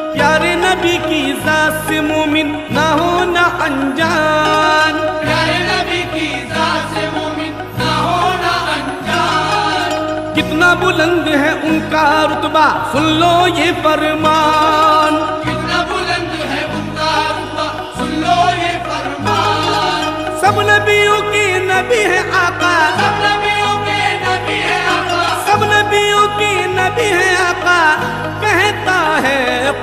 प्यारे नबी की जात से मोमिन ना हो ना अनजान प्यारे नबी की जात से मोमिन ना होना अनजान कितना बुलंद है उनका रुतबा सुन लो ये फरमान कितना बुलंद है उनका रुतबा सुन लो ये फरमान सब नबियों के नबी है आका सब नबियों के नबी है आका सब नबियों के नबी है आका कहता है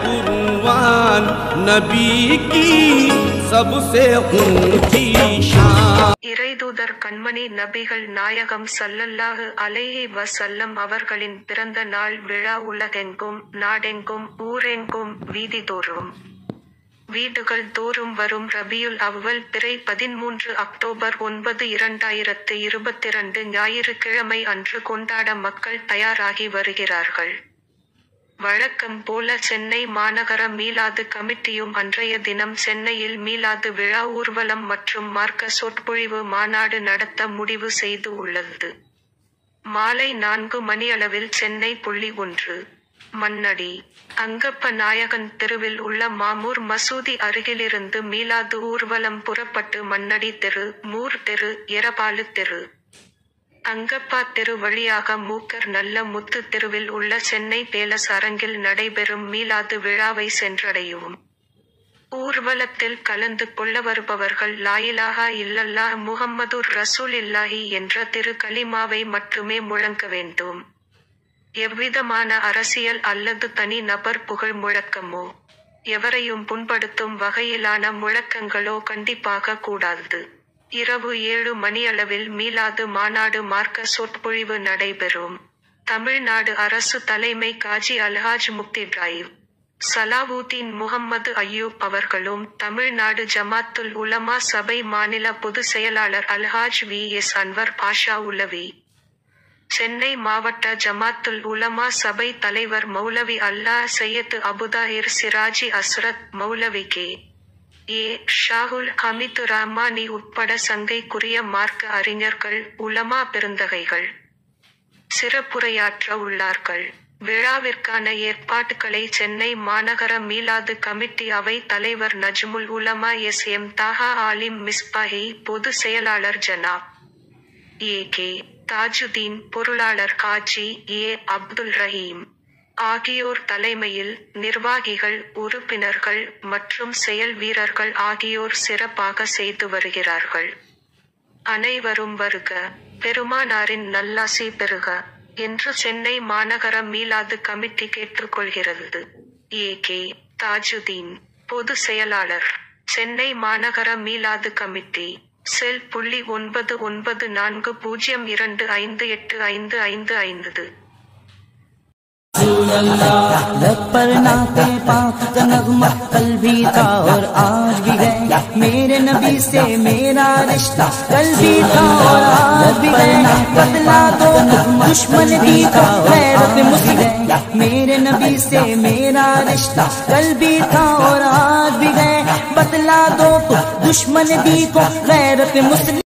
कुरबान नबी की सबसे ऊंची शान இறைதூதர் கண்மணி நபிகள் நாயகம் ஸல்லல்லாஹு அலைஹி வஸல்லம் அவர்களின் பிறந்த நாள் விழா உலகெங்கும் நாடெங்கும் ஊரெங்கும் வீதிதோறும் வீடுகள் தோறும் வரும் ரபியுல் அவ்வல் பிறை பதிமூன்று அக்டோபர் ஒன்பது இரண்டாயிரத்து இருபத்திரண்டு ஞாயிற்றுக்கிழமை அன்று கொண்டாட மக்கள் தயாராகி வருகிறார்கள் வழக்கம் போல சென்னை மாநகர மீலாது கமிட்டியும் அன்றைய தினம் சென்னையில் மீலாது விழா ஊர்வலம் மற்றும் மார்க்க சொற்பொழிவு மாநாடு நடத்த முடிவு செய்து உள்ளது மாலை நான்கு மணியளவில் சென்னை புள்ளி ஒன்று மண்ணடி அங்கப்ப நாயகன் தெருவில் உள்ள மாமூர் மசூதி அருகிலிருந்து மீலாது ஊர்வலம் புறப்பட்டு மண்ணடி தெரு மூர் தெரு எரபாலு தெரு அங்கப்பா தெரு வழியாக மூக்கர் நல்ல முத்து தெருவில் உள்ள சென்னை பேலஸ் அரங்கில் நடைபெறும் மீலாது விழாவை சென்றடையும் ஊர்வலத்தில் கலந்து கொள்ள வருபவர்கள் லாயிலாஹா இல்லல்லா முஹம்மதுர் ரசூலில்லாஹி என்ற திரு கலிமாவை மட்டுமே முழங்க வேண்டும் எவ்விதமான அரசியல் அல்லது தனி நபர் புகழ் முழக்கமோ எவரையும் புண்படுத்தும் வகையிலான முழக்கங்களோ கண்டிப்பாக கூடாது இரவு ஏழு மணியளவில் மீலாது மாநாடு மார்க்க சொற்பொழிவு நடைபெறும் தமிழ்நாடு அரசு தலைமை காஜி அல்ஹாஜ் முக்தி டிரைவ் சலாவுதீன் முகம்மது அய்யூப் அவர்களும் தமிழ்நாடு ஜமாத்துல் உலமா சபை மாநில பொதுச் செயலாளர் அல்ஹாஜ் வி எஸ் அன்வர் பாஷா உலவி சென்னை மாவட்ட ஜமாத்துல் உலமா சபை தலைவர் மௌலவி அல்லாஹ் சையத் அபுதாஹிர் சிராஜி அஸ்ரத் மௌலவி கே ஏ ஷாகுல் ஹமீது ரஹ்மானி உட்பட சங்கைக்குரிய மார்க்க அறிஞர்கள் உலமா பெருந்தகைகள் சிறப்புரையாற்ற உள்ளார்கள் விழாவிற்கான ஏற்பாட்டுகளை சென்னை மாநகர மீலாது கமிட்டி அவை தலைவர் நஜ்முல் உலமா எஸ் எம் தாஹா ஆலிம் மிஸ்பாஹி பொது செயலாளர் ஜனாப் ஏ கே தாஜுதீன் பொருளாளர் காஜி ஏ அப்துல் ரஹீம் ஆகியோர் தலைமையில் நிர்வாகிகள் உறுப்பினர்கள் மற்றும் செயல் வீரர்கள் ஆகியோர் சிறப்பாக செய்து வருகிறார்கள் அனைவரும் வருக பெருமானாரின் நல்லாசி பெறுக என்று சென்னை மாநகர மீலாது கமிட்டி கேட்டுக்கொள்கிறது ஏ கே தாஜுதீன் பொது செயலாளர் சென்னை மாநகர மீலாது கமிட்டி செல் புள்ளி ஒன்பது ஒன்பது நான்கு பூஜ்ஜியம் இரண்டு ஐந்து எட்டு ஐந்து ஐந்து ஐந்து लग पर नाते पाक का नगमा कल भी था और आज भी है मेरे नबी से मेरा रिश्ता कल भी था और आज भी है बदला दो दुश्मन भी था गैरत मुस्लिम है मेरे नबी से मेरा रिश्ता कल भी था और आज भी है बदला दो दुश्मन भी को गैरत मुस्लिम